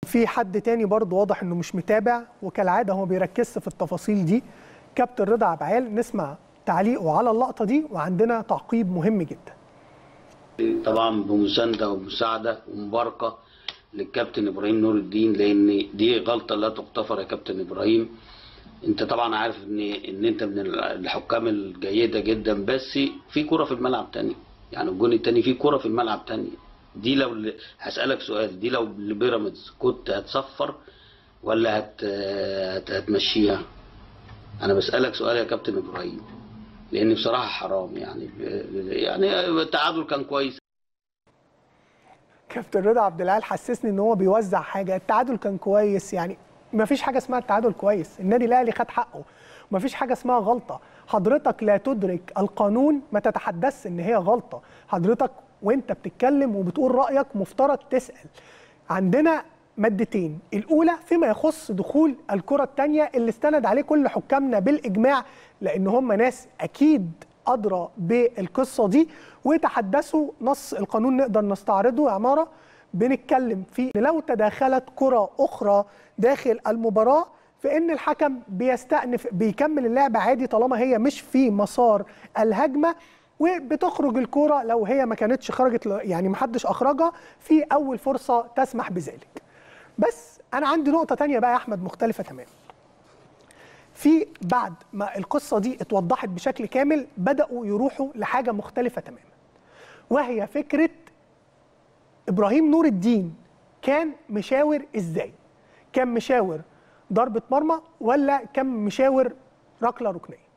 في حد تاني برضه واضح انه مش متابع وكالعاده هو بيركزش في التفاصيل دي كابتن رضا عبعال نسمع تعليقه على اللقطه دي وعندنا تعقيب مهم جدا طبعا بمسانده ومساعده ومباركه للكابتن ابراهيم نور الدين لان دي غلطه لا تغتفر يا كابتن ابراهيم انت طبعا عارف ان ان انت من الحكام الجيده جدا بس في كره في الملعب تاني يعني الجون التاني في كره في الملعب تاني دي لو ل- هسالك سؤال دي لو لبيراميدز كنت هتصفر ولا هت هت- هتمشيها انا بسالك سؤال يا كابتن ابراهيم لان بصراحه حرام يعني يعني التعادل كان كويس كابتن رضا عبد العال حسسني ان هو بيوزع حاجه التعادل كان كويس يعني ما فيش حاجه اسمها التعادل كويس النادي الاهلي خد حقه ما فيش حاجه اسمها غلطه حضرتك لا تدرك القانون ما تتحدث ان هي غلطه حضرتك وانت بتتكلم وبتقول رايك مفترض تسال عندنا مادتين الاولى فيما يخص دخول الكره الثانيه اللي استند عليه كل حكامنا بالاجماع لان هم ناس اكيد ادرى بالقصه دي وتحدثوا نص القانون نقدر نستعرضه يا عماره بنتكلم في إن لو تداخلت كره اخرى داخل المباراه فان الحكم بيستأنف بيكمل اللعب عادي طالما هي مش في مسار الهجمه وبتخرج الكرة لو هي ما كانتش خرجت ل- يعني محدش اخرجها في اول فرصه تسمح بذلك بس انا عندي نقطه تانية بقى يا احمد مختلفه تماما في بعد ما القصه دي اتوضحت بشكل كامل بداوا يروحوا لحاجه مختلفه تماما وهي فكره ابراهيم نور الدين كان مشاور ازاي كان مشاور ضربه مرمى ولا كان مشاور ركله ركنيه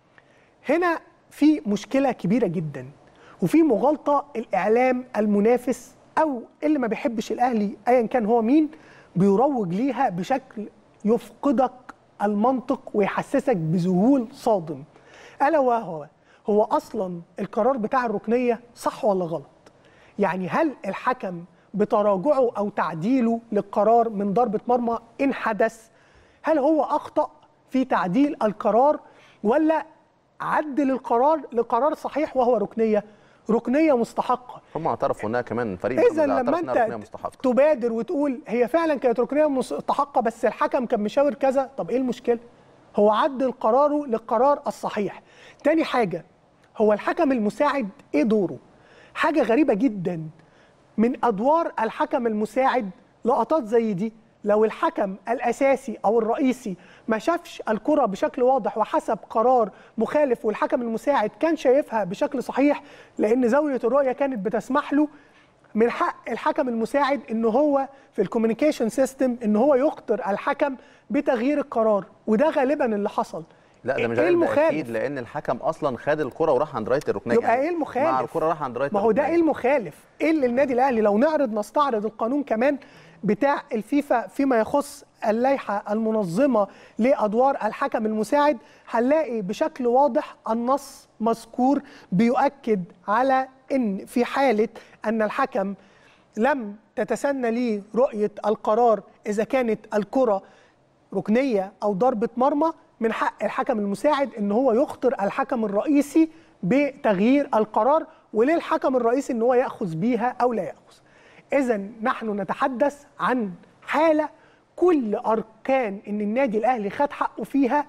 هنا في مشكله كبيره جدا وفي مغالطه الاعلام المنافس او اللي ما بيحبش الاهلي ايا كان هو مين بيروج ليها بشكل يفقدك المنطق ويحسسك بذهول صادم الا وهو هو اصلا القرار بتاع الركنيه صح ولا غلط يعني هل الحكم بتراجعه او تعديله للقرار من ضربه مرمى ان حدث هل هو اخطا في تعديل القرار ولا عدل القرار لقرار صحيح وهو ركنيه ركنيه مستحقه هم اعترفوا انها كمان فريق اذا بيراميدز لما اعترف إنها ركنية انت مستحقه تبادر وتقول هي فعلا كانت ركنيه مستحقه بس الحكم كان مشاور كذا طب ايه المشكله هو عدل قراره للقرار الصحيح تاني حاجه هو الحكم المساعد ايه دوره حاجه غريبه جدا من ادوار الحكم المساعد لقطات زي دي لو الحكم الاساسي او الرئيسي ما شافش الكره بشكل واضح وحسب قرار مخالف والحكم المساعد كان شايفها بشكل صحيح لان زاويه الرؤيه كانت بتسمح له من حق الحكم المساعد ان هو في الكوميونيكيشن سيستم ان هو يخطر الحكم بتغيير القرار وده غالبا اللي حصل لا ده مش ايه غالب، ده المخالف اكيد لان الحكم اصلا خد الكره وراح عند رايه الركنيه يبقى يعني ايه المخالف مع الكره راح عند رايه ما هو ده الركنية. ايه المخالف ايه اللي النادي الاهلي لو نعرض نستعرض القانون كمان بتاع الفيفا فيما يخص اللائحه المنظمه لادوار الحكم المساعد هنلاقي بشكل واضح النص مذكور بيؤكد على ان في حاله ان الحكم لم تتسنى ليه رؤيه القرار اذا كانت الكره ركنيه او ضربه مرمى من حق الحكم المساعد ان هو يخطر الحكم الرئيسي بتغيير القرار وللحكم الرئيسي ان هو ياخذ بيها او لا ياخذ. اذا نحن نتحدث عن حاله كل اركان ان النادي الاهلي خد حقه فيها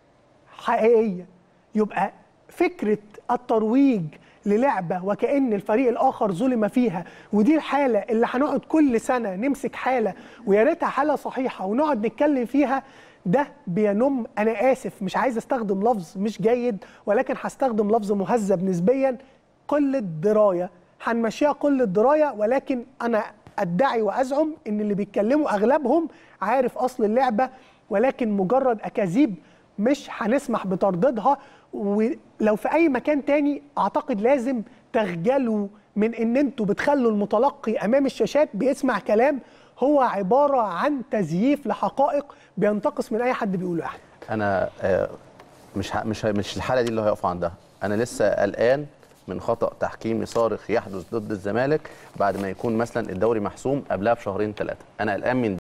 حقيقيه يبقى فكره الترويج للعبه وكأن الفريق الاخر ظلم فيها ودي الحاله اللي هنقعد كل سنه نمسك حاله ويا ريتها حاله صحيحه ونقعد نتكلم فيها ده بينم انا اسف مش عايز استخدم لفظ مش جيد ولكن هستخدم لفظ مهذب نسبيا قله درايه هنمشيها قله درايه ولكن انا ادعي وازعم ان اللي بيتكلموا اغلبهم عارف اصل اللعبه ولكن مجرد اكاذيب مش هنسمح بترديدها ولو في اي مكان تاني اعتقد لازم تخجلوا من ان انتوا بتخلوا المتلقي امام الشاشات بيسمع كلام هو عباره عن تزييف لحقائق بينتقص من اي حد بيقوله احد انا آه، مش ه- مش ه- مش الحاله دي اللي هيقف عندها انا لسه قلقان من خطا تحكيمي صارخ يحدث ضد الزمالك بعد ما يكون مثلا الدوري محسوم قبلها بشهرين ثلاثه انا قلقان من